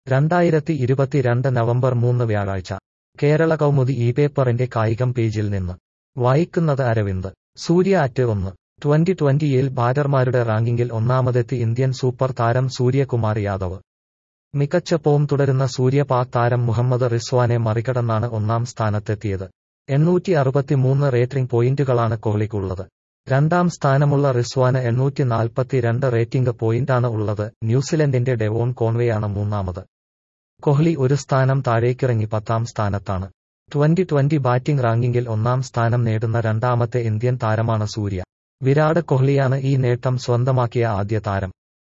രണ്ടായിരത്തി ഇരുപത്തിരണ്ട് നവംബർ മൂന്ന് വ്യാഴാഴ്ച കേരള കൗമുദി ഈ പേപ്പറിന്റെ കായികം പേജിൽ നിന്ന് വായിക്കുന്നത് അരവിന്ദ് സൂര്യ അറ്റ് ഒന്ന് ട്വന്റി ട്വന്റിയിൽ ബാറ്റർമാരുടെ റാങ്കിങ്ങിൽ ഒന്നാമതെത്തി ഇന്ത്യൻ സൂപ്പർ താരം സൂര്യകുമാർ യാദവ് മികച്ച ഫോം തുടരുന്ന സൂര്യ പാക് താരം മുഹമ്മദ് റിസ്വാനെ മറികടന്നാണ് ഒന്നാം സ്ഥാനത്തെത്തിയത് എണ്ണൂറ്റി അറുപത്തിമൂന്ന് റേറ്റിംഗ് പോയിന്റുകളാണ് കോഹ്ലിക്കുള്ളത് രണ്ടാം സ്ഥാനമുള്ള റിസ്വാന് എണ്ണൂറ്റി നാൽപ്പത്തിരണ്ട് റേറ്റിംഗ് പോയിന്റാണ് ഉള്ളത് ന്യൂസിലൻഡിന്റെ ഡെവോൺ കോൺവേയാണ് മൂന്നാമത് കോഹ്ലി ഒരു സ്ഥാനം താഴേക്കിറങ്ങി പത്താം സ്ഥാനത്താണ് ട്വന്റി ട്വന്റി ബാറ്റിംഗ് റാങ്കിങ്ങിൽ ഒന്നാം സ്ഥാനം നേടുന്ന രണ്ടാമത്തെ ഇന്ത്യൻ താരമാണ് സൂര്യ വിരാട് കോഹ്ലിയാണ് ഈ നേട്ടം സ്വന്തമാക്കിയ ആദ്യ താരം